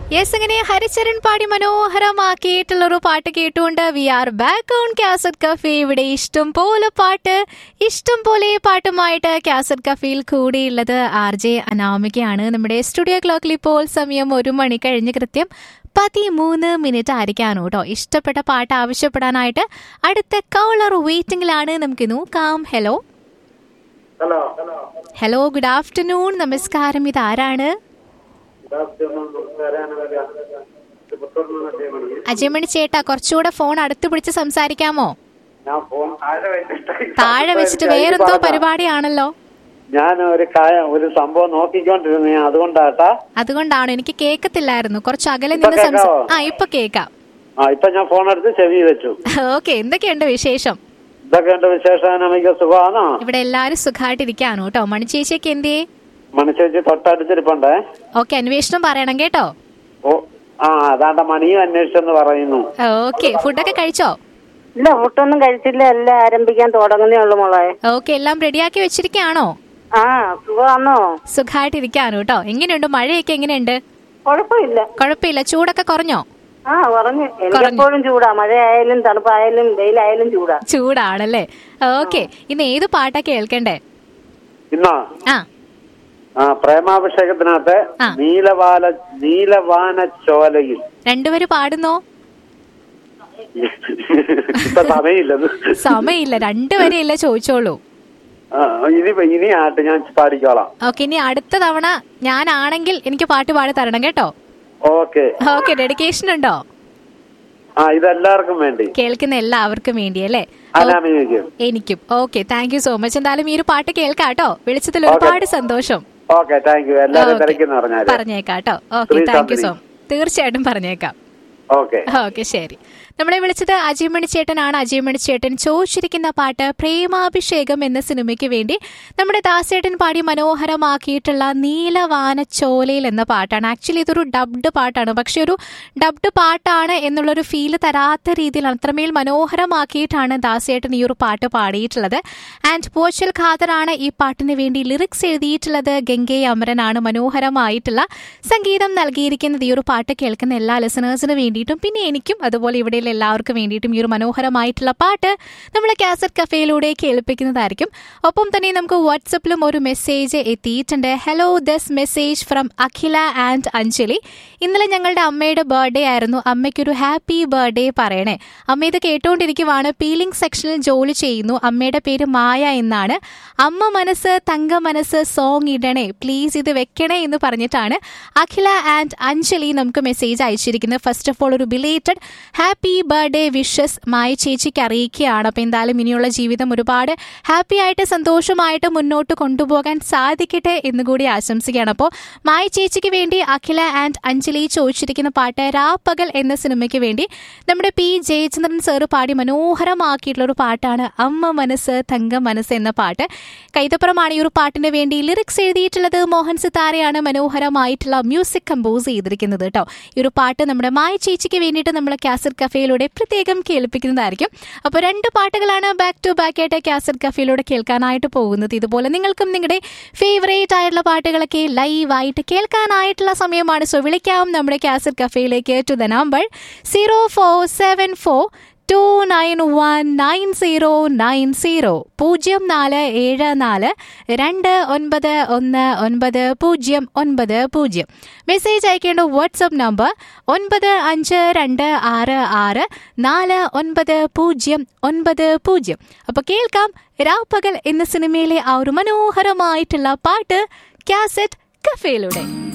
Yes അങ്ങനെ ഹരിചരൺ പാടി മനോഹരമാക്കിയിട്ടുള്ള ഒരു പാട്ട് കേട്ടുകൊണ്ട് we are back on cassette cafe ഇവിടെ ഇഷ്ടം പോലെ പാട്ട് ഇഷ്ടം പോലെ പാട്ടുമായിട്ട് കാസറ്റ് കഫേയിൽ കൂടിയുള്ളത് ആർ ജെ അനാമികയാണ് നമ്മുടെ സ്റ്റുഡിയോ ക്ലോക്കിൽ ഇപ്പോൾ സമയം ഒരു മണി കഴിഞ്ഞ് കൃത്യം പതിമൂന്ന് മിനിറ്റ് ആയിരിക്കാണ് കേട്ടോ ഇഷ്ടപ്പെട്ട പാട്ട് ആവശ്യപ്പെടാനായിട്ട് അടുത്ത കൗളർ വെയിറ്റിംഗിലാണ് നമുക്ക് നോക്കാം hello hello hello good afternoon നമസ്കാരം ഇതാരാണ് അജയമണി ചേട്ടാ കുറച്ചുകൂടെ ഫോൺ അടുത്ത് പിടിച്ച് സംസാരിക്കാമോ ഞാൻ ഫോൺ താഴെ വെച്ചിട്ട് താഴെ വെച്ചിട്ട് വേറെന്തോ പരിപാടിയാണല്ലോ ഞാൻ ഒരു കാ- ഒരു സംഭവം നോക്കിക്കൊണ്ടിരുന്നു അതുകൊണ്ടാട്ടാ അതുകൊണ്ടാണ് എനിക്ക് കേൾക്കത്തില്ലായിരുന്നു കുറച്ച് അകലെ ഇപ്പൊ നിന്ന് സംസാ കേൾക്കാവോ? ആ ഇപ്പൊ കേൾക്കാം ആ ഇപ്പൊ ഞാൻ ഫോൺ എടുത്ത് ചെവി വെച്ചു ഓക്കെ എന്തൊക്കെയുണ്ട് വിശേഷം ഇതൊക്കെ എന്റെ വിശേഷം നമുക്ക് സുഖമാണോ ഇവിടെ എല്ലാരും സുഖമായിട്ടിരിക്കാണ് കേട്ടോ മണിച്ചേച്ചിയൊക്കെ എന്തേ മനുഷ്യച്ച് തൊട്ടടുത്തിരിപ്പണ്ടേ ഓക്കെ അന്വേഷണം പറയണം കേട്ടോ ഓ ആ അതാണ്ട മണിയും അന്വേഷിച്ചെന്ന് പറയുന്നു ഓക്കെ ഫുഡൊക്കെ കഴിച്ചോ ഇല്ല ഫുഡൊന്നും കഴിച്ചില്ല എല്ലാം ആരംഭിക്കാൻ തുടങ്ങുന്നേ ഉള്ളു മോളെ ഓക്കെ എല്ലാം റെഡിയാക്കി വെച്ചിരിക്കുകയാണോ ആ സുഖമാണോ സുഖമായിട്ടിരിക്കാണ് കേട്ടോ എങ്ങനെയുണ്ട് മഴയൊക്കെ എങ്ങനെയുണ്ട് കുഴപ്പമില്ല കുഴപ്പമില്ല ചൂടൊക്കെ കുറഞ്ഞോ ആ കുറഞ്ഞു എനിക്കെപ്പോഴും ചൂടാ മഴയായാലും തണുപ്പായാലും വെയിലായാലും ചൂടാ ചൂടാണല്ലേ ഓക്കെ ഇന്ന് ഏത് പാട്ടാ കേൾക്കണ്ടേ ഇന്നാ ആ ആ പ്രേമാഭിഷേകത്തിനകത്ത് ആ. നീലവാല നീലവാന ചോലയിൽ രണ്ടുപേര് പാടുന്നോ ഇപ്പൊ സമയമില്ലത് സമയമില്ല രണ്ടുപേരെയല്ലേ ചോദിച്ചോളൂ ആ, ഇനി ഇനി ആട്ട് ഞാൻ പാടിക്കോളാം ഓക്കെ ഇനി അടുത്ത തവണ ഞാനാണെങ്കിൽ എനിക്ക് പാട്ട് പാടി തരണം കേട്ടോ ഓക്കെ ഓക്കെ ഡെഡിക്കേഷൻ ഉണ്ടോ ആ ഇതെല്ലാവർക്കും വേണ്ടി കേൾക്കുന്ന എല്ലാവർക്കും വേണ്ടി അല്ലേ അനാമിക്കും എനിക്കും okay thank you so much എന്തായാലും ഈ ഒരു പാട്ട് കേൾക്കാട്ടോ വിളിച്ചതിൽ Okay. ഒരുപാട് സന്തോഷം ഓക്കെ താങ്ക് യു എല്ലാവരും Okay. തിരക്കെന്ന് പറഞ്ഞാല് പറഞ്ഞേക്കാം കേട്ടോ okay Sree thank you so Chandri. തീർച്ചയായിട്ടും പറഞ്ഞേക്കാം ഓക്കെ ഓക്കെ ശരി നമ്മളെ വിളിച്ചത് അജയമണി ചേട്ടനാണ് അജയമണി ചേട്ടൻ ചോദിച്ചിരിക്കുന്ന പാട്ട് പ്രേമാഭിഷേകം എന്ന സിനിമയ്ക്ക് വേണ്ടി നമ്മുടെ ദാസേട്ടൻ പാടി മനോഹരമാക്കിയിട്ടുള്ള നീലവാനച്ചോലയിൽ എന്ന പാട്ടാണ് ആക്ച്വലി ഇതൊരു ഡബ്ഡ് പാട്ടാണ് പക്ഷെ ഒരു ഡബ്ഡ് പാട്ടാണ് എന്നുള്ളൊരു ഫീല് തരാത്ത രീതിയിൽ അത്രമേൽ മനോഹരമാക്കിയിട്ടാണ് ദാസേട്ടൻ ഈ ഒരു പാട്ട് പാടിയിട്ടുള്ളത് ആൻഡ് പോച്ചൽ ഖാദറാണ് ഈ പാട്ടിന് വേണ്ടി ലിറിക്സ് എഴുതിയിട്ടുള്ളത് ഗംഗെ അമരനാണ് മനോഹരമായിട്ടുള്ള സംഗീതം നൽകിയിരിക്കുന്നത് ഈ ഒരു പാട്ട് കേൾക്കുന്ന എല്ലാ ലിസണേഴ്സിന് വേണ്ടിയിട്ടും പിന്നെ എനിക്കും അതുപോലെ ഇവിടെയുള്ള എല്ലാവർക്കും വേണ്ടിയിട്ടും ഈ ഒരു മനോഹരമായിട്ടുള്ള പാട്ട് നമ്മൾ കാസറ്റ് കഫേയിലൂടെ കേൾപ്പിക്കുന്നതായിരിക്കും ഒപ്പം തന്നെ നമുക്ക് വാട്സപ്പിലും ഒരു മെസ്സേജ് എത്തിയിട്ടുണ്ട് hello this message from Akhila and Anjali ഇന്നലെ ഞങ്ങളുടെ അമ്മയുടെ ബർത്ത്ഡേ ആയിരുന്നു അമ്മയ്ക്കൊരു ഹാപ്പി ബർത്ത്ഡേ പറയണേ അമ്മ ഇത് കേട്ടുകൊണ്ടിരിക്കുവാണ് പീലിംഗ് സെക്ഷനിൽ ജോലി ചെയ്യുന്നു അമ്മയുടെ പേര് മായ എന്നാണ് അമ്മ മനസ്സ് തങ്ക മനസ്സ് സോങ് ഇടണേ പ്ലീസ് ഇത് വെക്കണേ എന്ന് പറഞ്ഞിട്ടാണ് അഖില ആൻഡ് അഞ്ജലി നമുക്ക് മെസ്സേജ് അയച്ചിരിക്കുന്നത് ഫസ്റ്റ് ഓഫ് ഓൾ ഒരു belated happy birthday wishes Maya ചേച്ചിക്ക് അറിയിക്കുകയാണ് അപ്പോൾ എന്തായാലും ഇനിയുള്ള ജീവിതം ഒരുപാട് ഹാപ്പി ആയിട്ട് സന്തോഷമായിട്ട് മുന്നോട്ട് കൊണ്ടുപോകാൻ സാധിക്കട്ടെ എന്ന് കൂടി ആശംസിക്കുകയാണ് അപ്പോൾ മായ ചേച്ചിക്ക് വേണ്ടി അഖില ആൻഡ് അഞ്ജലി ചോദിച്ചിരിക്കുന്ന പാട്ട് രാപ്പകൽ എന്ന സിനിമയ്ക്ക് വേണ്ടി നമ്മുടെ പി ജയചന്ദ്രൻ സാറ് പാടി മനോഹരമാക്കിയിട്ടുള്ള ഒരു പാട്ടാണ് അമ്മ മനസ്സ് തങ്ക മനസ്സ് എന്ന പാട്ട് കൈതപ്പുറമാണ് ഈ ഒരു പാട്ടിന് വേണ്ടി ലിറിക്സ് എഴുതിയിട്ടുള്ളത് മോഹൻ സിത്താരയാണ് മനോഹരമായിട്ടുള്ള മ്യൂസിക് കമ്പോസ് ചെയ്തിരിക്കുന്നത് കേട്ടോ ഈ ഒരു പാട്ട് നമ്മുടെ മായ ചേച്ചിക്ക് വേണ്ടിയിട്ട് നമ്മൾ കാസറ്റ് കഫേയിലൂടെ പ്രത്യേകം കേൾപ്പിക്കുന്നതായിരിക്കും അപ്പോൾ രണ്ട് പാട്ടുകളാണ് ബാക്ക് ടു ബാക്ക് ആയിട്ട് കാസറ്റ് കഫേയിലൂടെ കേൾക്കാനായിട്ട് പോകുന്നത് ഇതുപോലെ നിങ്ങൾക്കും നിങ്ങളുടെ ഫേവറേറ്റ് ആയിട്ടുള്ള പാട്ടുകളൊക്കെ ലൈവായിട്ട് കേൾക്കാനായിട്ടുള്ള സമയമാണ് സോ വിളിക്കാം നമ്മുടെ കാസറ്റ് കഫേയിലേക്ക് to the number zero four seven four two nine one nine zero nine zero പൂജ്യം നാല് ഏഴ് നാല് രണ്ട് ഒൻപത് ഒന്ന് ഒൻപത് പൂജ്യം ഒൻപത് പൂജ്യം മെസ്സേജ് അയക്കേണ്ട വാട്സപ്പ് നമ്പർ ഒൻപത് അഞ്ച് രണ്ട് ആറ് ആറ് നാല് ഒൻപത് പൂജ്യം ഒൻപത് പൂജ്യം അപ്പോൾ കേൾക്കാം രാപ്പകൽ എന്ന സിനിമയിലെ ആ ഒരു മനോഹരമായിട്ടുള്ള പാട്ട് കാസറ്റ് കഫേയിലൂടെ